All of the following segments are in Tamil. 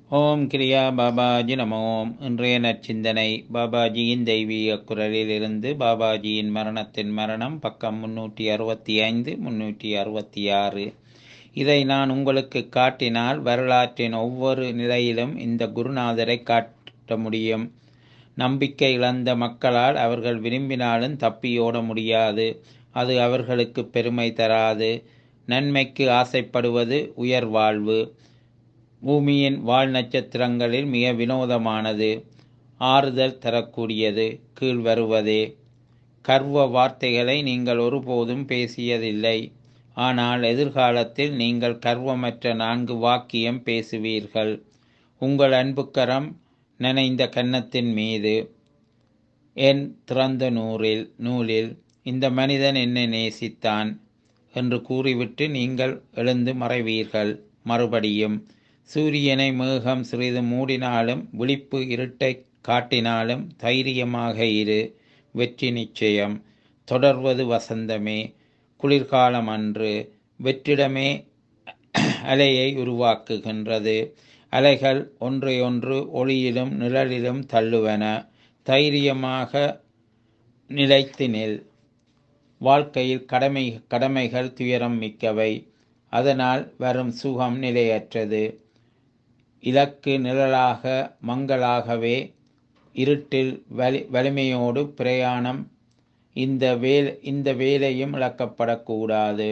ஓம் கிரியா பாபாஜி நம ஓம் இன்றைய நற்சிந்தனை பாபாஜியின் தெய்வீக குரலில் இருந்து பாபாஜியின் மரணத்தின் மரணம் பக்கம் முன்னூற்றி அறுபத்தி ஐந்து முன்னூற்றி அறுபத்தி ஆறு இதை நான் உங்களுக்கு காட்டினால் வரலாற்றின் ஒவ்வொரு நிலையிலும் இந்த குருநாதரை காட்ட முடியும் நம்பிக்கை இழந்த மக்களால் அவர்கள் விரும்பினாலும் தப்பியோட முடியாது அது அவர்களுக்கு பெருமை தராது நன்மைக்கு ஆசைப்படுவது உயர் வாழ்வு பூமியின் வால் நட்சத்திரங்களில் மிக வினோதமானது ஆறுதல் தரக்கூடியது கீழ் வருவதே கர்வ வார்த்தைகளை நீங்கள் ஒருபோதும் பேசியதில்லை ஆனால் எதிர்காலத்தில் நீங்கள் கர்வமற்ற நான்கு வாக்கியம் பேசுவீர்கள் உங்கள் அன்புக்கரம் நனைந்த கன்னத்தின் மீது என் திறந்த நூறில் நூலில் இந்த மனிதன் என்னை நேசித்தான் என்று கூறிவிட்டு நீங்கள் எழுந்து மறைவீர்கள் மறுபடியும் சூரியனை மேகம் சிறிது மூடினாலும் விழிப்பு இருட்டை காட்டினாலும் தைரியமாக இரு வெற்றி நிச்சயம் தொடர்வது வசந்தமே குளிர்காலம் அன்று வெற்றிடமே அலையை உருவாக்குகின்றது அலைகள் ஒன்றையொன்று ஒளியிலும் நிழலிலும் தள்ளுவன தைரியமாக நிலைத்து நில் வாழ்க்கையில் கடமை கடமைகள் துயரம் மிக்கவை அதனால் வரும் சுகம் நிலையற்றது இலக்கு நிழலாக மங்களாகவே இருட்டில் வலி வலிமையோடு பிரயாணம் இந்த வேல் இந்த வேலையும் இழக்கப்படக்கூடாது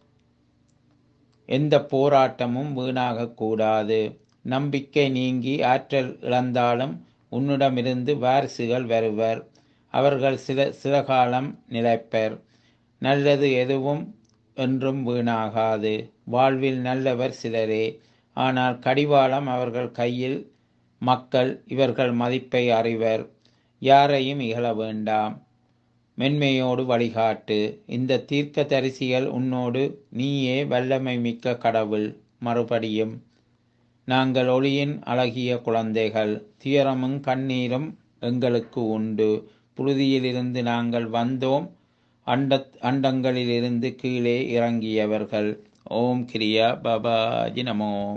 எந்த போராட்டமும் வீணாகக்கூடாது நம்பிக்கை நீங்கி ஆற்றல் இழந்தாலும் உன்னிடமிருந்து வாரிசுகள் வருவர் அவர்கள் சில சில காலம் நிலைப்பர் நல்லது எதுவும் என்றும் வீணாகாது வாழ்வில் நல்லவர் சிலரே ஆனால் கடிவாளம் அவர்கள் கையில் மக்கள் இவர்கள் மதிப்பை அறிவர் யாரையும் இகழ வேண்டாம் மென்மையோடு வழிகாட்டு இந்த தீர்க்க தரிசிகள் உன்னோடு நீயே வல்லமை மிக்க கடவுள் மறுபடியும் நாங்கள் ஒளியின் அழகிய குழந்தைகள் துயரமும் கண்ணீரும் எங்களுக்கு உண்டு புழுதியிலிருந்து நாங்கள் வந்தோம் அண்ட அண்டங்களிலிருந்து கீழே இறங்கியவர்கள் ஓம் கிரியா பாபாஜி நமோ